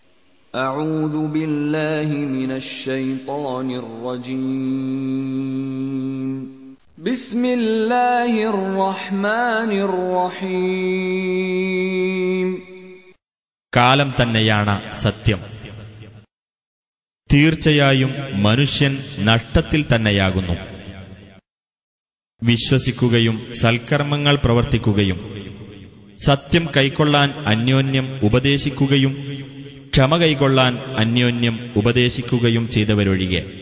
أعوذ بالله من الشيطان الرجيم بسم الله الرحمن الرحيم കാലം തന്നെയാണ് സത്യം തീർച്ചയായും മനുഷ്യൻ നഷ്ടത്തിൽ തന്നെയാകുന്നു വിശ്വസിക്കുകയും സൽക്കർമ്മങ്ങൾ പ്രവർത്തിക്കുകയും സത്യം കൈക്കൊള്ളാൻ അന്യോന്യം ഉപദേശിക്കുകയും ക്ഷമ കൈക്കൊള്ളാൻ അന്യോന്യം ഉപദേശിക്കുകയും ചെയ്തവരൊഴികെ